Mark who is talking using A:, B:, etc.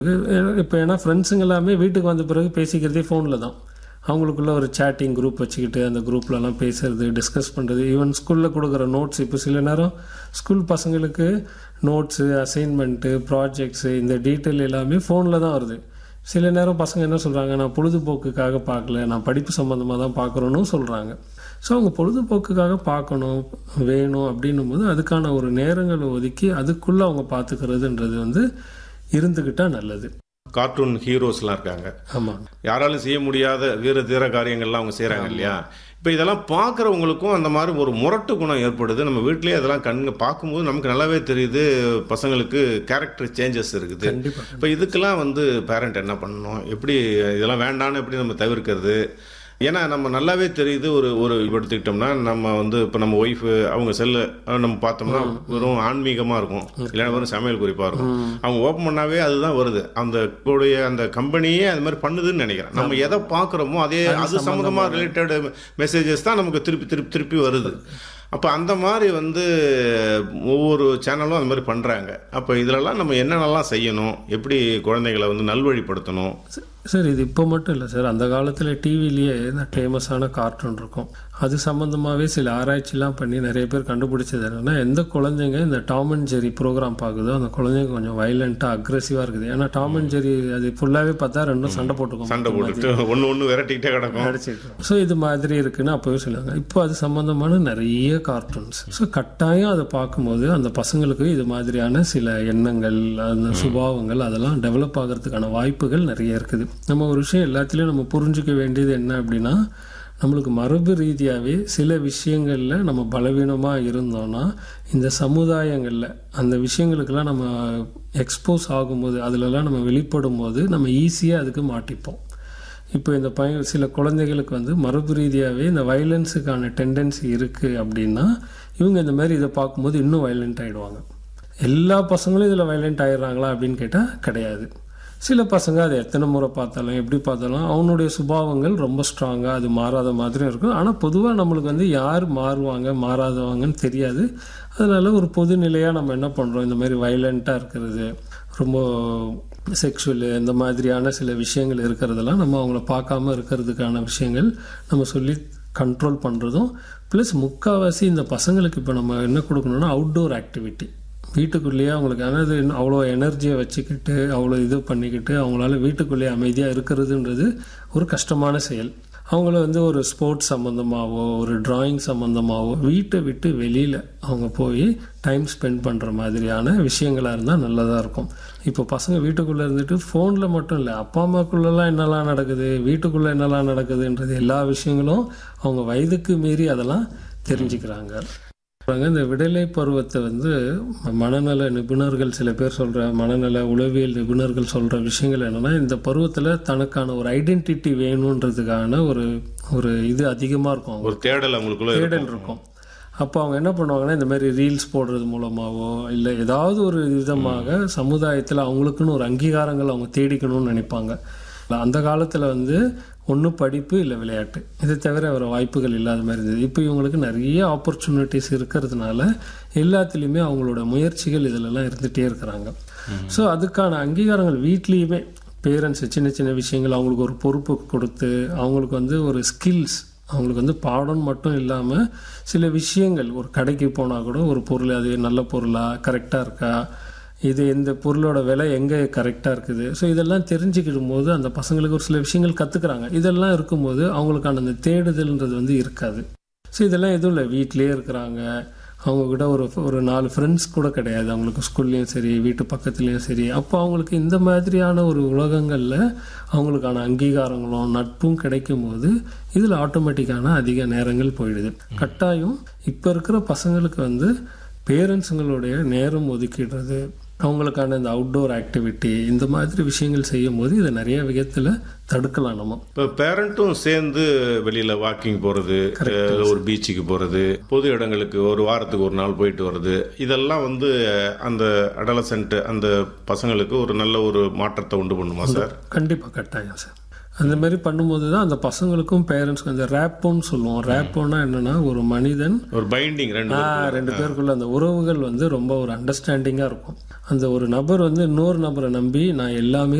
A: இப்போ ஏன்னா ஃப்ரெண்ட்ஸுங்க எல்லாமே வீட்டுக்கு வந்த பிறகு பேசிக்கிறதே ஃபோனில் தான் அவங்களுக்குள்ள ஒரு சேட்டிங் குரூப் வச்சுக்கிட்டு அந்த குரூப்லலாம் பேசுறது டிஸ்கஸ் பண்ணுறது ஈவன் ஸ்கூலில் கொடுக்குற நோட்ஸ் இப்போ சில நேரம் ஸ்கூல் பசங்களுக்கு நோட்ஸு அசைன்மெண்ட்டு ப்ராஜெக்ட்ஸு இந்த டீட்டெயில் எல்லாமே ஃபோனில் தான் வருது சில நேரம் பசங்க என்ன சொல்கிறாங்க நான் பொழுதுபோக்குக்காக பார்க்கல நான் படிப்பு சம்மந்தமாக தான் பார்க்குறோன்னு சொல்கிறாங்க ஸோ அவங்க பொழுதுபோக்குக்காக பார்க்கணும் வேணும் அப்படின்னும் போது அதுக்கான ஒரு நேரங்களை ஒதுக்கி அதுக்குள்ளே அவங்க பார்த்துக்கிறதுன்றது வந்து இருந்துக்கிட்டால் நல்லது
B: கார்ட்டூன் ஹீரோஸ்லாம் இருக்காங்க
A: ஆமாங்க
B: யாராலும் செய்ய முடியாத வீர தீர காரியங்கள்லாம் அவங்க செய்கிறாங்க இல்லையா இப்போ இதெல்லாம் பார்க்குறவங்களுக்கும் அந்த மாதிரி ஒரு முரட்டு குணம் ஏற்படுது நம்ம வீட்லேயே அதெல்லாம் கண்ணுங்க பார்க்கும்போது நமக்கு நல்லாவே தெரியுது பசங்களுக்கு கேரக்டர் சேஞ்சஸ் இருக்குது
A: கண்டிப்பா
B: இப்போ இதுக்கெல்லாம் வந்து பேரண்ட் என்ன பண்ணணும் எப்படி இதெல்லாம் வேண்டான்னு எப்படி நம்ம தவிர்க்கிறது ஏன்னா நம்ம நல்லாவே தெரியுது ஒரு ஒரு இப்ப எடுத்துக்கிட்டோம்னா நம்ம வந்து இப்போ நம்ம ஒய்ஃபு அவங்க செல்லு நம்ம பார்த்தோம்னா வெறும் ஆன்மீகமாக இருக்கும் இல்லைன்னா வெறும் சமையல் குறிப்பாக இருக்கும் அவங்க ஓப்பன் பண்ணாவே அதுதான் வருது அந்த கூடிய அந்த கம்பெனியே அது மாதிரி பண்ணுதுன்னு நினைக்கிறேன் நம்ம எதை பார்க்குறோமோ அதே அது சம்மந்தமாக ரிலேட்டட் மெசேஜஸ் தான் நமக்கு திருப்பி திருப்பி திருப்பி வருது அப்போ அந்த மாதிரி வந்து ஒவ்வொரு சேனலும் அந்த மாதிரி பண்ணுறாங்க அப்போ இதிலெல்லாம் நம்ம என்னென்னலாம் செய்யணும் எப்படி குழந்தைகளை வந்து நல்வழிப்படுத்தணும்
A: சார் இது இப்போ மட்டும் இல்லை சார் அந்த காலத்தில் டிவிலேயே இந்த ஃபேமஸான கார்ட்டூன் இருக்கும் அது சம்மந்தமாகவே சில ஆராய்ச்சிலாம் பண்ணி நிறைய பேர் கண்டுபிடிச்சது என்னன்னா எந்த குழந்தைங்க இந்த டாம் அண்ட் ஜெரி ப்ரோக்ராம் பார்க்குதோ அந்த குழந்தைங்க கொஞ்சம் வைலண்ட்டாக அக்ரெசிவாக இருக்குது ஏன்னா டாம் அண்ட் ஜெரி அது ஃபுல்லாகவே பார்த்தா ரெண்டும் சண்டை போட்டுக்கும்
B: சண்டை போட்டுட்டு ஒன்று ஒன்று விரட்டிக்கிட்டே கிடக்கும்
A: அடிச்சிருக்கோம் ஸோ இது மாதிரி இருக்குன்னு அப்போவே சொல்லுவாங்க இப்போ அது சம்மந்தமான நிறைய கார்ட்டூன்ஸ் ஸோ கட்டாயம் அதை பார்க்கும்போது அந்த பசங்களுக்கு இது மாதிரியான சில எண்ணங்கள் அந்த சுபாவங்கள் அதெல்லாம் டெவலப் ஆகிறதுக்கான வாய்ப்புகள் நிறைய இருக்குது நம்ம ஒரு விஷயம் எல்லாத்துலேயும் நம்ம புரிஞ்சுக்க வேண்டியது என்ன அப்படின்னா நம்மளுக்கு மரபு ரீதியாகவே சில விஷயங்களில் நம்ம பலவீனமாக இருந்தோம்னா இந்த சமுதாயங்களில் அந்த விஷயங்களுக்கெல்லாம் நம்ம எக்ஸ்போஸ் ஆகும்போது அதிலெல்லாம் நம்ம வெளிப்படும் போது நம்ம ஈஸியாக அதுக்கு மாட்டிப்போம் இப்போ இந்த பையன் சில குழந்தைகளுக்கு வந்து மரபு ரீதியாகவே இந்த வயலன்ஸுக்கான டெண்டன்சி இருக்குது அப்படின்னா இவங்க இந்த மாதிரி இதை பார்க்கும்போது இன்னும் வயலண்ட் ஆகிடுவாங்க எல்லா பசங்களும் இதில் வயலண்ட் ஆயிடுறாங்களா அப்படின்னு கேட்டால் கிடையாது சில பசங்க அதை எத்தனை முறை பார்த்தாலும் எப்படி பார்த்தாலும் அவனுடைய சுபாவங்கள் ரொம்ப ஸ்ட்ராங்காக அது மாறாத மாதிரியும் இருக்கும் ஆனால் பொதுவாக நம்மளுக்கு வந்து யார் மாறுவாங்க மாறாதவங்கன்னு தெரியாது அதனால ஒரு பொது நிலையாக நம்ம என்ன பண்ணுறோம் இந்த மாதிரி வயலண்ட்டாக இருக்கிறது ரொம்ப செக்ஷுவலு இந்த மாதிரியான சில விஷயங்கள் இருக்கிறதெல்லாம் நம்ம அவங்கள பார்க்காம இருக்கிறதுக்கான விஷயங்கள் நம்ம சொல்லி கண்ட்ரோல் பண்ணுறதும் ப்ளஸ் முக்கால்வாசி இந்த பசங்களுக்கு இப்போ நம்ம என்ன கொடுக்கணும்னா அவுட்டோர் ஆக்டிவிட்டி வீட்டுக்குள்ளேயே அவங்களுக்கு அதாவது அவ்வளோ எனர்ஜியை வச்சுக்கிட்டு அவ்வளோ இது பண்ணிக்கிட்டு அவங்களால வீட்டுக்குள்ளேயே அமைதியாக இருக்கிறதுன்றது ஒரு கஷ்டமான செயல் அவங்கள வந்து ஒரு ஸ்போர்ட்ஸ் சம்மந்தமாகவோ ஒரு டிராயிங் சம்மந்தமாகவோ வீட்டை விட்டு வெளியில் அவங்க போய் டைம் ஸ்பெண்ட் பண்ணுற மாதிரியான விஷயங்களாக இருந்தால் நல்லதாக இருக்கும் இப்போ பசங்க வீட்டுக்குள்ளே இருந்துட்டு ஃபோனில் மட்டும் இல்லை அப்பா அம்மாக்குள்ளெல்லாம் என்னெல்லாம் நடக்குது வீட்டுக்குள்ளே என்னெல்லாம் நடக்குதுன்றது எல்லா விஷயங்களும் அவங்க வயதுக்கு மீறி அதெல்லாம் தெரிஞ்சுக்கிறாங்க இந்த விடலை பருவத்தை வந்து மனநல நிபுணர்கள் சில பேர் சொல்ற மனநல உளவியல் நிபுணர்கள் சொல்ற விஷயங்கள் என்னன்னா இந்த பருவத்துல தனக்கான ஒரு ஐடென்டிட்டி வேணுன்றதுக்கான ஒரு ஒரு இது அதிகமா இருக்கும்
B: ஒரு தேடல் அவங்களுக்குள்ள இருக்கும்.
A: தேடல் இருக்கும் அப்போ அவங்க என்ன பண்ணுவாங்கன்னா இந்த மாதிரி ரீல்ஸ் போடுறது மூலமாவோ இல்லை ஏதாவது ஒரு விதமாக சமுதாயத்தில் அவங்களுக்குன்னு ஒரு அங்கீகாரங்கள் அவங்க தேடிக்கணும்னு நினைப்பாங்க அந்த காலத்தில் வந்து ஒன்று படிப்பு இல்லை விளையாட்டு இதை தவிர வேறு வாய்ப்புகள் இல்லாத மாதிரி இருந்தது இப்போ இவங்களுக்கு நிறைய ஆப்பர்ச்சுனிட்டிஸ் இருக்கிறதுனால எல்லாத்துலேயுமே அவங்களோட முயற்சிகள் இதிலெல்லாம் இருந்துகிட்டே இருக்கிறாங்க ஸோ அதுக்கான அங்கீகாரங்கள் வீட்லேயுமே பேரண்ட்ஸ் சின்ன சின்ன விஷயங்கள் அவங்களுக்கு ஒரு பொறுப்பு கொடுத்து அவங்களுக்கு வந்து ஒரு ஸ்கில்ஸ் அவங்களுக்கு வந்து பாடம் மட்டும் இல்லாமல் சில விஷயங்கள் ஒரு கடைக்கு போனால் கூட ஒரு பொருள் அது நல்ல பொருளா கரெக்டாக இருக்கா இது இந்த பொருளோட விலை எங்கே கரெக்டாக இருக்குது ஸோ இதெல்லாம் தெரிஞ்சுக்கிடும் போது அந்த பசங்களுக்கு ஒரு சில விஷயங்கள் கற்றுக்குறாங்க இதெல்லாம் இருக்கும்போது அவங்களுக்கான அந்த தேடுதல்ன்றது வந்து இருக்காது ஸோ இதெல்லாம் எதுவும் இல்லை வீட்டிலேயே இருக்கிறாங்க அவங்க கூட ஒரு ஒரு நாலு ஃப்ரெண்ட்ஸ் கூட கிடையாது அவங்களுக்கு ஸ்கூல்லையும் சரி வீட்டு பக்கத்துலேயும் சரி அப்போ அவங்களுக்கு இந்த மாதிரியான ஒரு உலகங்களில் அவங்களுக்கான அங்கீகாரங்களும் நட்பும் கிடைக்கும் போது இதில் ஆட்டோமேட்டிக்கான அதிக நேரங்கள் போயிடுது கட்டாயம் இப்போ இருக்கிற பசங்களுக்கு வந்து பேரண்ட்ஸுங்களுடைய நேரம் ஒதுக்கிடுறது அவங்களுக்கான இந்த அவுட்டோர் ஆக்டிவிட்டி இந்த மாதிரி விஷயங்கள் செய்யும் போது இதை நிறைய விதத்தில் தடுக்கலாம் நம்ம
B: இப்போ பேரண்ட்டும் சேர்ந்து வெளியில் வாக்கிங் போகிறது ஒரு பீச்சுக்கு போகிறது பொது இடங்களுக்கு ஒரு வாரத்துக்கு ஒரு நாள் போயிட்டு வர்றது இதெல்லாம் வந்து அந்த அடலசென்ட் அந்த பசங்களுக்கு ஒரு நல்ல ஒரு மாற்றத்தை உண்டு பண்ணுமா சார்
A: கண்டிப்பாக கட்டாயம் சார் அந்த மாதிரி பண்ணும்போது தான் அந்த பசங்களுக்கும் பேரண்ட்ஸ்க்கு அந்த ரேப்போன்னு சொல்லுவோம் ரேப்போன்னா என்னன்னா ஒரு மனிதன்
B: ஒரு பைண்டிங் ரெண்டு
A: ஆ, ரெண்டு பேருக்குள்ள அந்த உறவுகள் வந்து ரொம்ப ஒரு அண்டர்ஸ்டாண்டிங்கா இருக்கும் அந்த ஒரு நபர் வந்து இன்னொரு நபரை நம்பி நான் எல்லாமே